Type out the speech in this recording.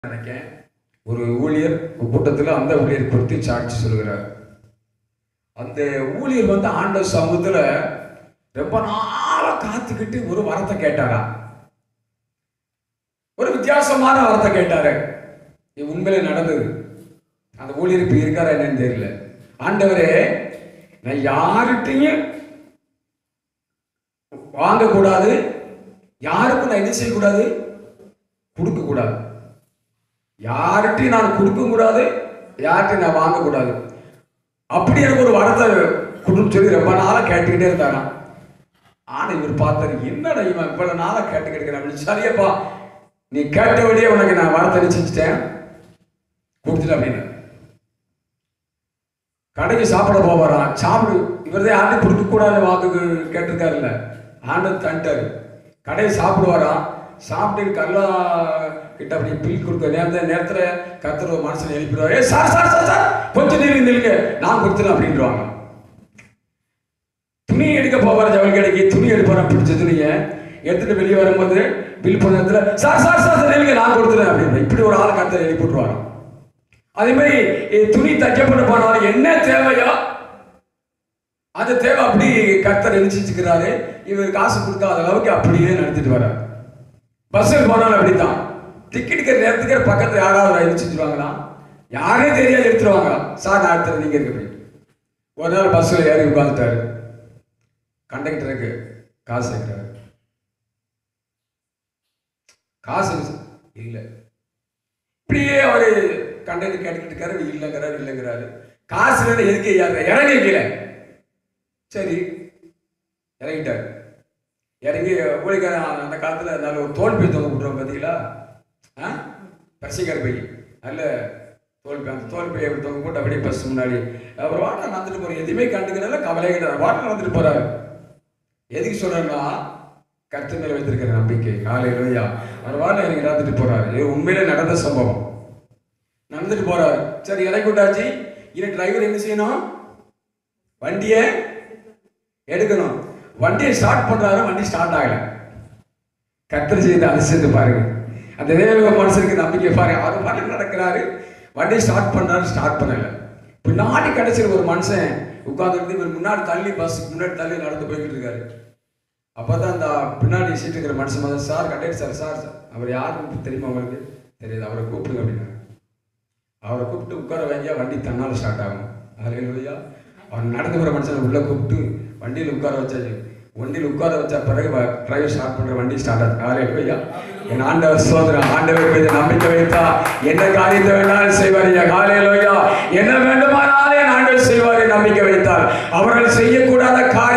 நினைக்கேன் ஒரு ஊழியர் ஒரு கூட்டத்தில் அந்த ஊழியர் குறித்து சாட்சி சொல்கிறார் அந்த ஊழியர் வந்து ஆண்ட சமூகத்துல ரொம்ப நாளா காத்துக்கிட்டு ஒரு வரத்தை கேட்டாரா ஒரு வித்தியாசமான வரத்தை கேட்டாரு இது உண்மையில நடந்தது அந்த ஊழியர் இப்ப இருக்காரா என்னன்னு தெரியல ஆண்டவரே நான் யார்கிட்டையும் வாங்கக்கூடாது யாருக்கும் நான் என்ன செய்யக்கூடாது கொடுக்க கூடாது யார்கிட்டையும் நான் கொடுக்க கூடாது யார்கிட்டையும் நான் வாங்கக்கூடாது அப்படி எனக்கு ஒரு வரத்தை கொடுன்னு சொல்லி ரொம்ப நாளாக கேட்டுக்கிட்டே இருந்தாராம் ஆனா இவர் பார்த்தாரு என்னடா இவன் இவ்வளவு நாளாக கேட்டு கேட்கிறேன் அப்படின்னு சரியப்பா நீ கேட்டபடியே உனக்கு நான் வரத்தை நிச்சயிச்சிட்டேன் கொடுத்துட்டு அப்படின்னு கடைக்கு சாப்பிட போவாராம் சாப்பிடு இவர்தான் யார்ட்டையும் கொடுக்க கூடாது வாக்கு கேட்டிருக்காருல்ல ஆண்டு தண்டாரு கடையை சாப்பிடுவாராம் சாப்பிட்டு கல்லா கிட்ட அப்படி பில் கொடுக்க நேரத்த நேரத்துல கத்துற ஒரு மனுஷனை எழுப்பிடுவார் ஏ சார் சார் சார் சார் கொஞ்சம் நில்லுங்க நில்லுங்க நான் கொடுத்துறேன் அப்படின்றாங்க துணி எடுக்க போவார் ஜவுளி கடைக்கு துணி எடுப்பாரா பிடிச்ச துணியை எடுத்துட்டு வெளியே வரும்போது பில் பண்ண இடத்துல சார் சார் சார் சார் நில்லுங்க நான் கொடுத்துறேன் அப்படின்னு இப்படி ஒரு ஆள் கத்தை எழுப்பி விட்டுருவாங்க அதே மாதிரி இ- துணி தைக்கப்பட்டு போனாலும் என்ன தேவையோ அந்த தேவை அப்படி கர்த்தர் நினைச்சிருக்கிறாரு இவர் காசு கொடுக்காத அளவுக்கு அப்படியே நடத்திட்டு வர்றார் பஸ்ஸில் போனாலும் அப்படித்தான் டிக்கெட் எடுக்கிற நேரத்துக்கு பக்கத்துல யாராவது எழுச்சிச்சுருவாங்களா யாரே தெரியாது எடுத்துருவாங்களா சார் நான் எடுத்துறேன் நீங்க இருக்கு போய் ஒரு நாள் பஸ்ஸில் ஏறி உட்காந்துட்டாரு கண்டக்டருக்கு காசு கேட்கிறாரு காசு இல்லை இப்படியே அவரு கண்டக்டர் கேட்டுக்கிட்டு இருக்காரு இல்லைங்கிறாரு இல்லைங்கிறாரு காசு இல்லைன்னு எதுக்கு ஏறுற இறங்கி கீழே சரி இறங்கிட்டாரு இறங்கி ஊழிக்காரன் அந்த காலத்துல நல்ல ஒரு தோல் பை தொங்க விட்டுருவோம் பார்த்தீங்களா ஆ பசிக்கார பை நல்ல தோல் பை அந்த தோல் பையை அப்படி தொங்க போட்டு அப்படியே பஸ் முன்னாடி அவர் வாட்டில் நடந்துட்டு போறாரு எதுவுமே கண்டுக்கிறதுல கவலையே கிடையாது வாட்டில் நடந்துட்டு போறாரு எதுக்கு சொல்றேன்னா கர்த்தர் மேல வைத்திருக்கிற நம்பிக்கை காலையிலயா அவர் வாட்டில் எனக்கு நடந்துட்டு போறாரு இது உண்மையிலே நடந்த சம்பவம் நடந்துட்டு போறாரு சரி இறக்கி விட்டாச்சு இனி டிரைவர் என்ன செய்யணும் வண்டியை எடுக்கணும் வண்டியை ஸ்டார்ட் பண்றாரு வண்டி ஸ்டார்ட் ஆகல கத்தர் செய்த அதிசயத்தை பாருங்க அந்த தேவ மனுஷனுக்கு நம்பிக்கை பாருங்க அவர் பாட்டு நடக்கிறாரு வண்டி ஸ்டார்ட் பண்றாரு ஸ்டார்ட் பண்ணல பின்னாடி கடைசியில் ஒரு மனுஷன் உட்கார்ந்துட்டு இவர் முன்னாடி தள்ளி பஸ் முன்னாடி தள்ளி நடந்து போய்கிட்டு இருக்காரு அப்பதான் அந்த பின்னாடி சீட்டு இருக்கிற மனுஷன் வந்து sir conductor sir sir sir அவர் யாருன்னு தெரியுமா உங்களுக்கு தெரியாது அவரை கூப்பிடுங்க அப்படின்னா அவரை கூப்பிட்டு உட்கார வைங்க வண்டி தன்னால் ஸ்டார்ட் ஆகும் அலையிலோயா அவன் நடந்து போகிற மனுஷனை உள்ளே கூப்பிட்டு வண்டியில் உட்கார வச்சாச்சு வண்டியில் உட்கார வச்ச பிறகு டிரைவர் ஸ்டார்ட் பண்ணுற வண்டி ஸ்டார்ட் ஆகுது அலையிலோயா என் ஆண்டவர் சோதரன் ஆண்டவர் மீது நம்பிக்கை வைத்தா என்ன காரியத்தை வேணாலும் செய்வார் ஐயா காலையிலோயா என்ன வேண்டுமானாலும் என் ஆண்டவர் செய்வார் நம்பிக்கை வைத்தார் அவர்கள் செய்யக்கூடாத காரியம்